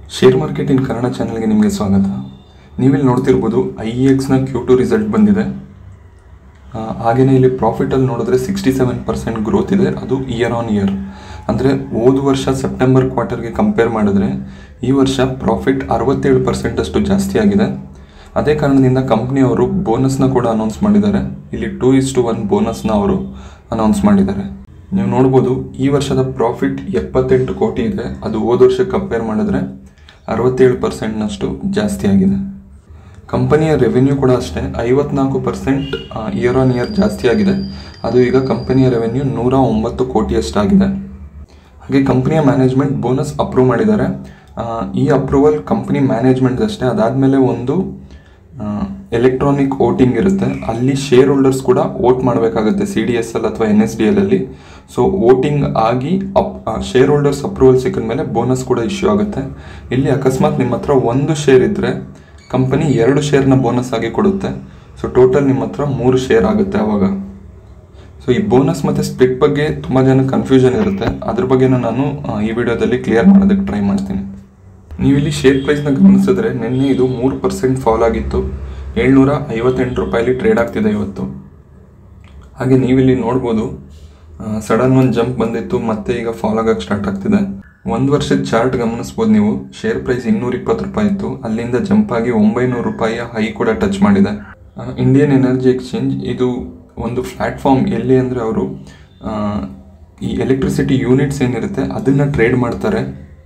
share market in Kannada ಚಾನಲ್ಗೆ ನಿಮಗೆ ಸ್ವಾಗತ ನೀವಿಲ್ಲಿ ನೋಡ್ತಿರ್ಬೋದು ಐ ಇ ಎಕ್ಸ್ನ ಕ್ಯೂ ಟು ರಿಸಲ್ಟ್ ಬಂದಿದೆ ಆ, ಹಾಗೇನೇ ಇಲ್ಲಿ ಪ್ರಾಫಿಟಲ್ಲಿ ನೋಡಿದ್ರೆ ಸಿಕ್ಸ್ಟಿ ಸೆವೆನ್ ಪರ್ಸೆಂಟ್ ಗ್ರೋತ್ ಇದೆ ಅದು ಇಯರ್ ಆನ್ ಇಯರ್ ಅಂದರೆ ಹೋದ ವರ್ಷ ಸೆಪ್ಟೆಂಬರ್ ಕ್ವಾರ್ಟರ್ಗೆ ಕಂಪೇರ್ ಮಾಡಿದ್ರೆ ಈ ವರ್ಷ ಪ್ರಾಫಿಟ್ ಅರವತ್ತೇಳು ಪರ್ಸೆಂಟಷ್ಟು ಜಾಸ್ತಿ ಆಗಿದೆ ಅದೇ ಕಾರಣದಿಂದ ಕಂಪ್ನಿಯವರು ಬೋನಸ್ನ ಕೂಡ ಅನೌನ್ಸ್ ಮಾಡಿದ್ದಾರೆ ಇಲ್ಲಿ ಟೂ ಇಸ್ ಟು ಒನ್ ಬೋನಸ್ನ ಅವರು ಅನೌನ್ಸ್ ಮಾಡಿದ್ದಾರೆ ನೀವು ನೋಡ್ಬೋದು ಈ ವರ್ಷದ ಪ್ರಾಫಿಟ್ ಎಪ್ಪತ್ತೆಂಟು ಕೋಟಿ ಇದೆ ಅದು ಹೋದ ವರ್ಷಕ್ಕೆ ಕಂಪೇರ್ ಮಾಡಿದ್ರೆ ಅರವತ್ತೇಳು ಪರ್ಸೆಂಟ್ನಷ್ಟು ಜಾಸ್ತಿ ಆಗಿದೆ ಕಂಪನಿಯ ರೆವೆನ್ಯೂ ಕೂಡ ಅಷ್ಟೇ ಐವತ್ನಾಲ್ಕು ಪರ್ಸೆಂಟ್ ಇಯರ್ ಆನ್ ಇಯರ್ ಜಾಸ್ತಿ ಆಗಿದೆ ಅದು ಈಗ ಕಂಪನಿಯ ರೆವೆನ್ಯೂ ನೂರ ಒಂಬತ್ತು ಕೋಟಿಯಷ್ಟಾಗಿದೆ ಹಾಗೆ ಕಂಪನಿಯ ಮ್ಯಾನೇಜ್ಮೆಂಟ್ ಬೋನಸ್ ಅಪ್ರೂವ್ ಮಾಡಿದ್ದಾರೆ ಆ, ಈ ಅಪ್ರೂವಲ್ ಕಂಪನಿ ಮ್ಯಾನೇಜ್ಮೆಂಟ್ ಅಷ್ಟೇ ಅದಾದಮೇಲೆ ಒಂದು ಎಲೆಕ್ಟ್ರಾನಿಕ್ ವೋಟಿಂಗ್ ಇರುತ್ತೆ ಅಲ್ಲಿ ಶೇರ್ ಹೋಲ್ಡರ್ಸ್ ಕೂಡ ವೋಟ್ ಮಾಡಬೇಕಾಗುತ್ತೆ ಸಿ ಡಿ ಎಸ್ ಎಲ್ ಅಥವಾ ಎನ್ ಎಸ್ ಡಿ ಎಲ್ ಅಲ್ಲಿ ಸೊ ವೋಟಿಂಗ್ ಆಗಿ ಅಪ್ ಶೇರ್ ಹೋಲ್ಡರ್ಸ್ ಅಪ್ರೂವಲ್ ಸಿಕ್ಕಿದ ಮೇಲೆ ಬೋನಸ್ ಕೂಡ ಇಶ್ಯೂ ಆಗುತ್ತೆ ಇಲ್ಲಿ ಅಕಸ್ಮಾತ್ ನಿಮ್ಮ ಹತ್ರ ಒಂದು ಶೇರ್ ಇದ್ದರೆ ಕಂಪನಿ ಎರಡು ಶೇರ್ನ ಬೋನಸ್ ಆಗಿ ಕೊಡುತ್ತೆ ಸೊ ಟೋಟಲ್ ನಿಮ್ಮ ಹತ್ರ ಮೂರು ಶೇರ್ ಆಗುತ್ತೆ ಅವಾಗ ಸೊ ಈ ಬೋನಸ್ ಮತ್ತು ಸ್ಪ್ಲಿಟ್ ಬಗ್ಗೆ ತುಂಬ ಜನ ಕನ್ಫ್ಯೂಷನ್ ಇರುತ್ತೆ ಅದ್ರ ಬಗ್ಗೆನೂ ನಾನು ಆ, ಈ ವಿಡಿಯೋದಲ್ಲಿ ಕ್ಲಿಯರ್ ಮಾಡೋದಕ್ಕೆ ಟ್ರೈ ಮಾಡ್ತೀನಿ ನೀವು ಇಲ್ಲಿ ಶೇರ್ ಪ್ರೈಸ್ನ ಗಮನಿಸಿದ್ರೆ ನಿನ್ನೆ ಇದು ಮೂರು ಪರ್ಸೆಂಟ್ ಫಾಲ್ ಆಗಿತ್ತು ಏಳ್ನೂರ ಐವತ್ತೆಂಟು ರೂಪಾಯಿಲಿ ಟ್ರೇಡ್ ಆಗ್ತಿದೆ ಇವತ್ತು ಹಾಗೆ ನೀವಿಲ್ಲಿ ನೋಡ್ಬೋದು ಸಡನ್ ಒಂದು ಜಂಪ್ ಬಂದಿತ್ತು ಮತ್ತೆ ಈಗ ಫಾಲ್ ಆಗಕ್ಕೆ ಸ್ಟಾರ್ಟ್ ಆಗ್ತಿದೆ ಒಂದು ವರ್ಷದ ಚಾರ್ಟ್ ಗಮನಿಸ್ಬೋದು ನೀವು ಶೇರ್ ಪ್ರೈಸ್ ಇನ್ನೂರ ಇಪ್ಪತ್ತು ರೂಪಾಯಿ ಇತ್ತು ಅಲ್ಲಿಂದ ಜಂಪ್ ಆಗಿ ಒಂಬೈನೂರು ರೂಪಾಯಿಯ ಹೈ ಕೂಡ ಟಚ್ ಮಾಡಿದೆ ಇಂಡಿಯನ್ ಎನರ್ಜಿ ಎಕ್ಸ್ಚೇಂಜ್ ಇದು ಒಂದು ಪ್ಲ್ಯಾಟ್ಫಾರ್ಮ್ ಎಲ್ಲಿ ಅಂದರೆ ಅವರು ಈ ಎಲೆಕ್ಟ್ರಿಸಿಟಿ ಯೂನಿಟ್ಸ್ ಏನಿರುತ್ತೆ ಅದನ್ನು ಟ್ರೇಡ್ ಮಾಡ್ತಾರೆ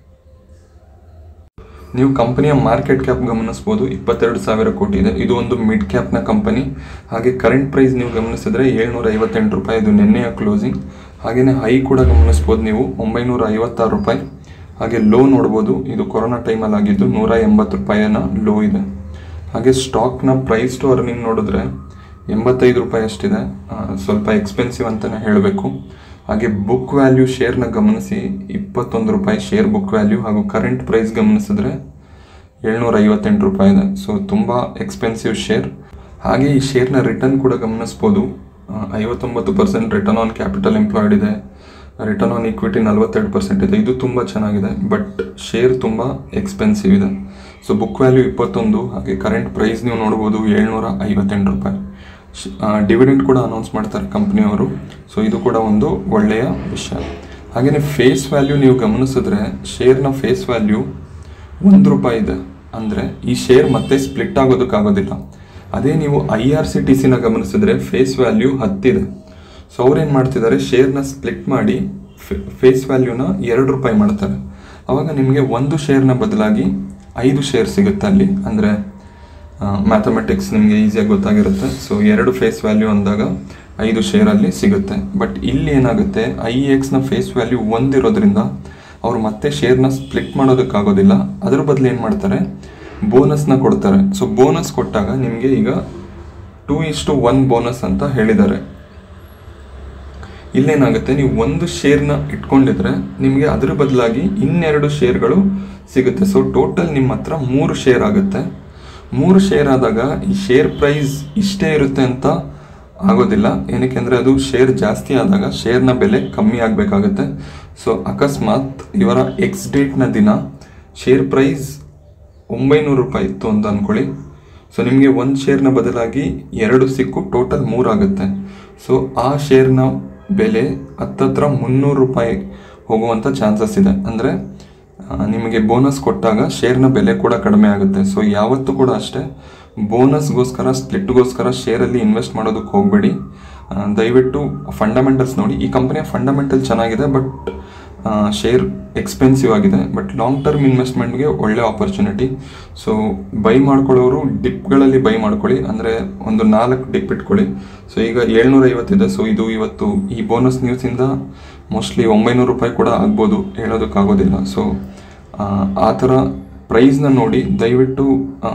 ನೀವು ಕಂಪನಿಯ ಮಾರ್ಕೆಟ್ ಕ್ಯಾಪ್ ಗಮನಿಸ್ಬೋದು ಇಪ್ಪತ್ತೆರಡು ಸಾವಿರ ಕೋಟಿ ಇದೆ ಇದು ಒಂದು ಮಿಡ್ ಕ್ಯಾಪ್ನ ಕಂಪನಿ ಹಾಗೆ ಕರೆಂಟ್ ಪ್ರೈಸ್ ನೀವು ಗಮನಿಸಿದ್ರೆ ಏಳ್ನೂರ ಐವತ್ತೆಂಟು ರೂಪಾಯಿ ಇದು ನಿನ್ನೆಯ ಕ್ಲೋಸಿಂಗ್ ಹಾಗೆಯೇ ಹೈ ಕೂಡ ಗಮನಿಸ್ಬೋದು ನೀವು ಒಂಬೈನೂರ ಐವತ್ತಾರು ರೂಪಾಯಿ ಹಾಗೆ ಲೋ ನೋಡ್ಬೋದು ಇದು ಕೊರೋನಾ ಟೈಮಲ್ಲಿ ಆಗಿದ್ದು ನೂರ ಎಂಬತ್ತು ರೂಪಾಯಿನ ಲೋ ಇದೆ ಹಾಗೆ ಸ್ಟಾಕ್ನ ಪ್ರೈಸ್ ಟು ಅರ್ನಿಂಗ್ ನೋಡಿದ್ರೆ ಎಂಬತ್ತೈದು ರೂಪಾಯಿ ಅಷ್ಟಿದೆ ಆ, ಸ್ವಲ್ಪ ಎಕ್ಸ್ಪೆನ್ಸಿವ್ ಅಂತಲೇ ಹೇಳಬೇಕು ಹಾಗೆ ಬುಕ್ ವ್ಯಾಲ್ಯೂ ಶೇರ್ನ ಗಮನಿಸಿ ಇಪ್ಪತ್ತೊಂದು ರೂಪಾಯಿ ಶೇರ್ ಬುಕ್ ವ್ಯಾಲ್ಯೂ ಹಾಗೂ ಕರೆಂಟ್ ಪ್ರೈಸ್ ಗಮನಿಸಿದ್ರೆ ಏಳ್ನೂರ ಐವತ್ತೆಂಟು ರೂಪಾಯಿ ಇದೆ ಸೊ ತುಂಬ ಎಕ್ಸ್ಪೆನ್ಸಿವ್ ಶೇರ್ ಹಾಗೆ ಈ ಶೇರ್ನ ರಿಟರ್ನ್ ಕೂಡ ಗಮನಿಸ್ಬೋದು ಆ, ಐವತ್ತೊಂಬತ್ತು percent return on capital employed ಇದೆ ರಿಟರ್ನ್ ಆನ್ ಈಕ್ವಿಟಿ ನಲ್ವತ್ತೆರಡು ಪರ್ಸೆಂಟ್ ಇದೆ ಇದು ತುಂಬ ಚೆನ್ನಾಗಿದೆ ಬಟ್ ಶೇರ್ ತುಂಬ ಎಕ್ಸ್ಪೆನ್ಸಿವ್ ಇದೆ ಸೊ ಬುಕ್ ವ್ಯಾಲ್ಯೂ ಇಪ್ಪತ್ತೊಂದು ಹಾಗೆ ಕರೆಂಟ್ ಪ್ರೈಸ್ ನೀವು ನೋಡ್ಬೋದು ಏಳ್ನೂರ ಐವತ್ತೆಂಟು ರೂಪಾಯಿ ಡಿವಿಡೆಂಡ್ ಕೂಡ ಅನೌನ್ಸ್ ಮಾಡ್ತಾರೆ ಕಂಪ್ನಿಯವರು ಸೊ ಇದು ಕೂಡ ಒಂದು ಒಳ್ಳೆಯ ವಿಷಯ ಹಾಗೆಯೇ ಫೇಸ್ ವ್ಯಾಲ್ಯೂ ನೀವು ಗಮನಿಸಿದ್ರೆ ಶೇರ್ನ ಫೇಸ್ ವ್ಯಾಲ್ಯೂ ಒಂದು ರೂಪಾಯಿ ಇದೆ ಅಂದರೆ ಈ ಶೇರ್ ಮತ್ತೆ ಸ್ಪ್ಲಿಟ್ ಆಗೋದಕ್ಕಾಗೋದಿಲ್ಲ ಅದೇ ನೀವು ಐ ಆರ್ ಸಿ ಟಿ ಸಿನ ಗಮನಿಸಿದ್ರೆ ಫೇಸ್ ವ್ಯಾಲ್ಯೂ ಹತ್ತಿದೆ ಸೊ ಅವ್ರೇನು ಮಾಡ್ತಿದ್ದಾರೆ ಶೇರ್ನ ಸ್ಪ್ಲಿಟ್ ಮಾಡಿ ಫೇಸ್ ವ್ಯಾಲ್ಯೂನ ಎರಡು ರೂಪಾಯಿ ಮಾಡ್ತಾರೆ ಅವಾಗ ನಿಮಗೆ ಒಂದು ಶೇರ್ನ ಬದಲಾಗಿ ಐದು ಶೇರ್ ಸಿಗುತ್ತೆ ಅಲ್ಲಿ ಅಂದರೆ ಮ್ಯಾಥಮೆಟಿಕ್ಸ್ ನಿಮಗೆ ಈಸಿಯಾಗಿ ಗೊತ್ತಾಗಿರುತ್ತೆ ಸೊ ಎರಡು ಫೇಸ್ ವ್ಯಾಲ್ಯೂ ಅಂದಾಗ ಐದು ಶೇರಲ್ಲಿ ಸಿಗುತ್ತೆ ಬಟ್ ಇಲ್ಲಿ ಏನಾಗುತ್ತೆ ಐ ಎಕ್ಸ್ನ ಫೇಸ್ ವ್ಯಾಲ್ಯೂ ಒಂದಿರೋದ್ರಿಂದ ಅವ್ರು ಮತ್ತೆ ಶೇರ್ನ ಸ್ಪ್ಲಿಟ್ ಮಾಡೋದಕ್ಕಾಗೋದಿಲ್ಲ ಅದ್ರ ಬದಲು ಏನು ಮಾಡ್ತಾರೆ ಬೋನಸ್ನ ಕೊಡ್ತಾರೆ ಸೊ ಬೋನಸ್ ಕೊಟ್ಟಾಗ ನಿಮಗೆ ಈಗ ಟೂ ಇಷ್ಟು ಒನ್ ಬೋನಸ್ ಅಂತ ಹೇಳಿದ್ದಾರೆ ಇಲ್ಲೇನಾಗುತ್ತೆ ನೀವು ಒಂದು ಶೇರ್ನ ಇಟ್ಕೊಂಡಿದ್ರೆ ನಿಮಗೆ ಅದ್ರ ಬದಲಾಗಿ ಇನ್ನೆರಡು ಶೇರ್ಗಳು ಸಿಗುತ್ತೆ ಸೊ ಟೋಟಲ್ ನಿಮ್ಮ ಹತ್ರ ಮೂರು ಶೇರ್ ಆಗುತ್ತೆ ಮೂರು ಶೇರ್ ಆದಾಗ ಈ ಶೇರ್ ಪ್ರೈಸ್ ಇಷ್ಟೇ ಇರುತ್ತೆ ಅಂತ ಆಗೋದಿಲ್ಲ ಏನಕ್ಕೆ ಅಂದರೆ ಅದು ಶೇರ್ ಜಾಸ್ತಿ ಆದಾಗ ಶೇರ್ನ ಬೆಲೆ ಕಮ್ಮಿ ಆಗಬೇಕಾಗುತ್ತೆ ಸೊ ಅಕಸ್ಮಾತ್ ಇವರ ಎಕ್ಸ್ ಡೇಟ್ನ ದಿನ ಶೇರ್ ಪ್ರೈಸ್ ಒಂಬೈನೂರು ರೂಪಾಯಿ ಇತ್ತು ಅಂತ ಅಂದ್ಕೊಳ್ಳಿ ಸೊ ನಿಮಗೆ ಒಂದು ಶೇರ್ನ ಬದಲಾಗಿ ಎರಡು ಸಿಕ್ಕು ಟೋಟಲ್ ಮೂರಾಗುತ್ತೆ ಸೊ ಆ ಶೇರ್ನ ಬೆಲೆ ಹತ್ತತ್ರ ಮುನ್ನೂರು ರೂಪಾಯಿ ಹೋಗುವಂಥ ಚಾನ್ಸಸ್ ಇದೆ ಅಂದರೆ ನಿಮಗೆ ಬೋನಸ್ ಕೊಟ್ಟಾಗ ಶೇರ್ನ ಬೆಲೆ ಕೂಡ ಕಡಿಮೆ ಆಗುತ್ತೆ ಸೊ ಯಾವತ್ತೂ ಕೂಡ ಅಷ್ಟೇ ಬೋನಸ್ಗೋಸ್ಕರ ಸ್ಪ್ಲಿಟ್ಗೋಸ್ಕರ ಶೇರಲ್ಲಿ ಇನ್ವೆಸ್ಟ್ ಮಾಡೋದಕ್ಕೆ ಹೋಗಬೇಡಿ ದಯವಿಟ್ಟು ಫಂಡಮೆಂಟಲ್ಸ್ ನೋಡಿ ಈ ಕಂಪನಿಯ ಫಂಡಮೆಂಟಲ್ ಚೆನ್ನಾಗಿದೆ ಬಟ್ ಶೇರ್ ಎಕ್ಸ್ಪೆನ್ಸಿವ್ ಆಗಿದೆ ಬಟ್ ಲಾಂಗ್ ಟರ್ಮ್ ಇನ್ವೆಸ್ಟ್ಮೆಂಟ್ಗೆ ಒಳ್ಳೆ ಆಪರ್ಚುನಿಟಿ ಸೊ ಬೈ ಮಾಡ್ಕೊಳ್ಳೋರು ಡಿಪ್ಗಳಲ್ಲಿ ಬೈ ಮಾಡ್ಕೊಳ್ಳಿ ಅಂದರೆ ಒಂದು ನಾಲ್ಕು ಡಿಪ್ ಇಟ್ಕೊಳ್ಳಿ ಸೊ ಈಗ ಏಳ್ನೂರ ಐವತ್ತಿದೆ ಸೊ ಇದು ಇವತ್ತು ಈ ಬೋನಸ್ ನ್ಯೂಸಿಂದ ಮೋಸ್ಟ್ಲಿ ಒಂಬೈನೂರು ರೂಪಾಯಿ ಕೂಡ ಆಗ್ಬೋದು ಹೇಳೋದಕ್ಕಾಗೋದಿಲ್ಲ ಸೊ ಆ ಥರ ಪ್ರೈಸ್ನ ನೋಡಿ ದಯವಿಟ್ಟು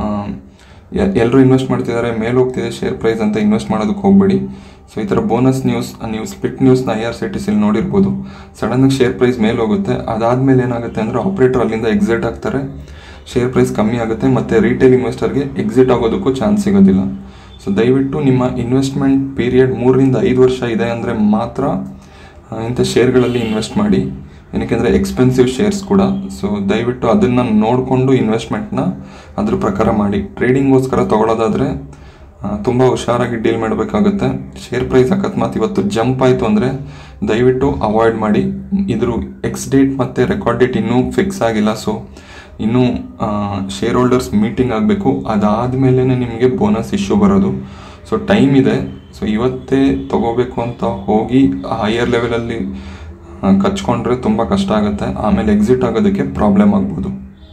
ಎಲ್ಲರೂ ಇನ್ವೆಸ್ಟ್ ಮಾಡ್ತಿದ್ದಾರೆ ಮೇಲೆ ಹೋಗ್ತಿದೆ ಶೇರ್ ಪ್ರೈಸ್ ಅಂತ ಇನ್ವೆಸ್ಟ್ ಮಾಡೋದಕ್ಕೆ ಹೋಗಬೇಡಿ ಸೊ ಈ ಥರ ಬೋನಸ್ ನ್ಯೂಸ್ ನೀವು ಸ್ಪ್ಲಿಟ್ ನ್ಯೂಸ್ನ I R C T C ನೋಡಿರ್ಬೋದು ಸಡನ್ನಾಗಿ ಶೇರ್ ಪ್ರೈಸ್ ಮೇಲೆ ಹೋಗುತ್ತೆ ಅದಾದಮೇಲೆ ಏನಾಗುತ್ತೆ ಅಂದರೆ ಆಪ್ರೇಟರ್ ಅಲ್ಲಿಂದ ಎಕ್ಸಿಟ್ ಆಗ್ತಾರೆ ಶೇರ್ ಪ್ರೈಸ್ ಕಮ್ಮಿ ಆಗುತ್ತೆ ಮತ್ತು ರಿಟೇಲ್ ಇನ್ವೆಸ್ಟರ್ಗೆ ಎಕ್ಸಿಟ್ ಆಗೋದಕ್ಕೂ ಚಾನ್ಸ್ ಸಿಗೋದಿಲ್ಲ ಸೊ ದಯವಿಟ್ಟು ನಿಮ್ಮ ಇನ್ವೆಸ್ಟ್ಮೆಂಟ್ ಪೀರಿಯಡ್ ಮೂರರಿಂದ ಐದು ವರ್ಷ ಇದೆ ಅಂದರೆ ಮಾತ್ರ ಆ, ಇಂಥ ಶೇರ್ಗಳಲ್ಲಿ ಇನ್ವೆಸ್ಟ್ ಮಾಡಿ ಏನಕ್ಕೆಂದರೆ ಎಕ್ಸ್ಪೆನ್ಸಿವ್ ಶೇರ್ಸ್ ಕೂಡ ಸೊ ದಯವಿಟ್ಟು ಅದನ್ನು ನೋಡಿಕೊಂಡು ಇನ್ವೆಸ್ಟ್ಮೆಂಟ್ನ ಅದ್ರ ಪ್ರಕಾರ ಮಾಡಿ ಟ್ರೇಡಿಂಗ್ಗೋಸ್ಕರ ತೊಗೊಳೋದಾದರೆ ತುಂಬ ಹುಷಾರಾಗಿ ಡೀಲ್ ಮಾಡಬೇಕಾಗುತ್ತೆ ಶೇರ್ ಪ್ರೈಸ್ ಅಕಸ್ಮಾತ್ ಇವತ್ತು ಜಂಪ್ ಆಯಿತು ಅಂದರೆ ದಯವಿಟ್ಟು ಅವಾಯ್ಡ್ ಮಾಡಿ ಇದ್ರ ಎಕ್ಸ್ ಡೇಟ್ ಮತ್ತು ರೆಕಾರ್ಡ್ ಡೇಟ್ ಇನ್ನೂ ಫಿಕ್ಸ್ ಆಗಿಲ್ಲ ಸೊ ಇನ್ನೂ ಶೇರ್ ಹೋಲ್ಡರ್ಸ್ ಮೀಟಿಂಗ್ ಆಗಬೇಕು ಅದಾದಮೇಲೆ ನಿಮಗೆ ಬೋನಸ್ ಇಶ್ಯೂ ಬರೋದು ಸೊ ಟೈಮ್ ಇದೆ ಸೊ ಇವತ್ತೇ ತಗೋಬೇಕು ಅಂತ ಹೋಗಿ ಹೈಯರ್ ಲೆವೆಲಲ್ಲಿ ಕಚ್ಕೊಂಡ್ರೆ ತುಂಬ ಕಷ್ಟ ಆಗುತ್ತೆ ಆಮೇಲೆ ಎಕ್ಸಿಟ್ ಆಗೋದಕ್ಕೆ ಪ್ರಾಬ್ಲಮ್ ಆಗ್ಬೋದು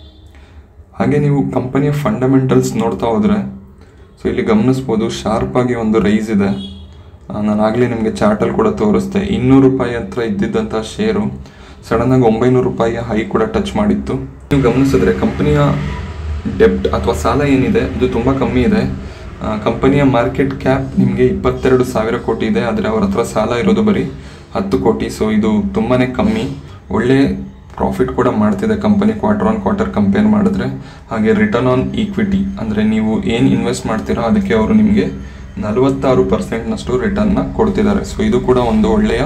ಹಾಗೆ ನೀವು ಕಂಪನಿಯ ಫಂಡಮೆಂಟಲ್ಸ್ ನೋಡ್ತಾ ಹೋದರೆ ಸೊ ಇಲ್ಲಿ ಗಮನಿಸ್ಬೋದು ಶಾರ್ಪಾಗಿ ಒಂದು ರೈಸ್ ಇದೆ ನಾನು ಆಗಲೇ ನಿಮಗೆ ಚಾರ್ಟಲ್ಲಿ ಕೂಡ ತೋರಿಸ್ದೆ ಇನ್ನೂರು ರೂಪಾಯಿ ಹತ್ರ ಇದ್ದಿದ್ದಂಥ ಶೇರು ಸಡನ್ನಾಗಿ ಒಂಬೈನೂರು ರೂಪಾಯಿಯ ಹೈ ಕೂಡ ಟಚ್ ಮಾಡಿತ್ತು ನೀವು ಗಮನಿಸಿದ್ರೆ ಕಂಪನಿಯ ಡೆಪ್ಟ್ ಅಥವಾ ಸಾಲ ಏನಿದೆ ಇದು ತುಂಬ ಕಮ್ಮಿ ಇದೆ ಕಂಪನಿಯ ಮಾರ್ಕೆಟ್ ಕ್ಯಾಪ್ ನಿಮಗೆ ಇಪ್ಪತ್ತೆರಡು ಸಾವಿರ ಕೋಟಿ ಇದೆ ಆದರೆ ಅವ್ರ ಹತ್ರ ಸಾಲ ಇರೋದು ಬರೀ ಹತ್ತು ಕೋಟಿ ಸೊ ಇದು ತುಂಬಾ ಕಮ್ಮಿ ಒಳ್ಳೆ ಪ್ರಾಫಿಟ್ ಕೂಡ ಮಾಡ್ತಿದೆ company quarter on quarter compare ಮಾಡಿದ್ರೆ ಹಾಗೆ ರಿಟರ್ನ್ ಆನ್ ಈಕ್ವಿಟಿ ಅಂದರೆ ನೀವು ಏನು ಇನ್ವೆಸ್ಟ್ ಮಾಡ್ತೀರೋ ಅದಕ್ಕೆ ಅವರು ನಿಮಗೆ ನಲವತ್ತಾರು ಪರ್ಸೆಂಟ್ನಷ್ಟು ರಿಟರ್ನ್ನ ಕೊಡ್ತಿದ್ದಾರೆ ಸೊ ಇದು ಕೂಡ ಒಂದು ಒಳ್ಳೆಯ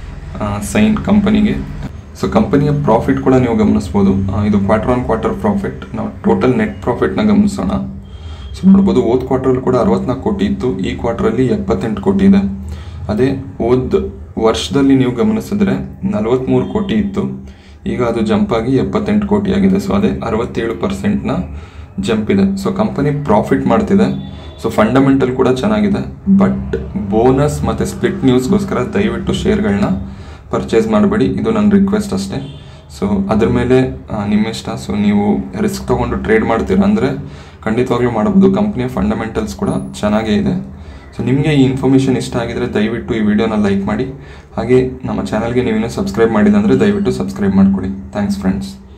ಸೈನ್ ಕಂಪನಿಗೆ ಸೊ ಕಂಪನಿಯ ಪ್ರಾಫಿಟ್ ಕೂಡ ನೀವು ಗಮನಿಸ್ಬೋದು ಆ, ಇದು ಕ್ವಾರ್ಟರ್ ಆನ್ ಕ್ವಾರ್ಟರ್ ಪ್ರಾಫಿಟ್ ನಾವು ಟೋಟಲ್ ನೆಟ್ ಪ್ರಾಫಿಟ್ನ ಗಮನಿಸೋಣ ಸೊ ನೋಡ್ಬೋದು ಓದ್ ಕ್ವಾರ್ಟ್ರಲ್ಲಿ ಕೂಡ ಅರವತ್ನಾಲ್ಕು ಕೋಟಿ ಇತ್ತು ಈ ಕ್ವಾರ್ಟ್ರಲ್ಲಿ ಎಪ್ಪತ್ತೆಂಟು ಕೋಟಿ ಇದೆ ಅದೇ ಓದ್ ವರ್ಷದಲ್ಲಿ ನೀವು ಗಮನಿಸಿದ್ರೆ ನಲವತ್ತ್ಮೂರು ಕೋಟಿ ಇತ್ತು ಈಗ ಅದು ಜಂಪ್ ಆಗಿ ಎಪ್ಪತ್ತೆಂಟು ಕೋಟಿ ಆಗಿದೆ ಸೊ ಅದೇ ಅರವತ್ತೇಳು ಪರ್ಸೆಂಟ್ನ ಜಂಪ್ ಇದೆ ಸೊ ಕಂಪನಿ ಪ್ರಾಫಿಟ್ ಮಾಡ್ತಿದೆ ಸೊ ಫಂಡಮೆಂಟಲ್ ಕೂಡ ಚೆನ್ನಾಗಿದೆ ಬಟ್ ಬೋನಸ್ ಮತ್ತು ಸ್ಪ್ಲಿಟ್ ನ್ಯೂಸ್ಗೋಸ್ಕರ ದಯವಿಟ್ಟು ಶೇರ್ಗಳನ್ನ ಪರ್ಚೇಸ್ ಮಾಡಬೇಡಿ ಇದು ನನ್ನ ರಿಕ್ವೆಸ್ಟ್ ಅಷ್ಟೇ ಸೊ ಅದ್ರ ಮೇಲೆ ಆ, ನಿಮ್ಮ ಇಷ್ಟ ಸೊ ನೀವು ರಿಸ್ಕ್ ತೊಗೊಂಡು ಟ್ರೇಡ್ ಮಾಡ್ತೀರಾ ಅಂದರೆ ಖಂಡಿತವಾಗ್ಲೂ ಮಾಡಬಹುದು ಕಂಪ್ನಿಯ ಫಂಡಮೆಂಟಲ್ಸ್ ಕೂಡ ಚೆನ್ನಾಗೇ ಇದೆ ಸೊ ನಿಮಗೆ ಈ ಇನ್ಫಾರ್ಮೇಷನ್ ಇಷ್ಟ ಆಗಿದ್ರೆ ದಯವಿಟ್ಟು ಈ ವಿಡಿಯೋನ ಲೈಕ್ ಮಾಡಿ ಹಾಗೆ ನಮ್ಮ ಚಾನಲ್ಗೆ ನೀವೇನೋ ಸಬ್ಸ್ಕ್ರೈಬ್ ಮಾಡಿಲ್ಲ ಅಂದರೆ ದಯವಿಟ್ಟು ಸಬ್ಸ್ಕ್ರೈಬ್ ಮಾಡ್ಕೊಳ್ಳಿ ಥ್ಯಾಂಕ್ಸ್ ಫ್ರೆಂಡ್ಸ್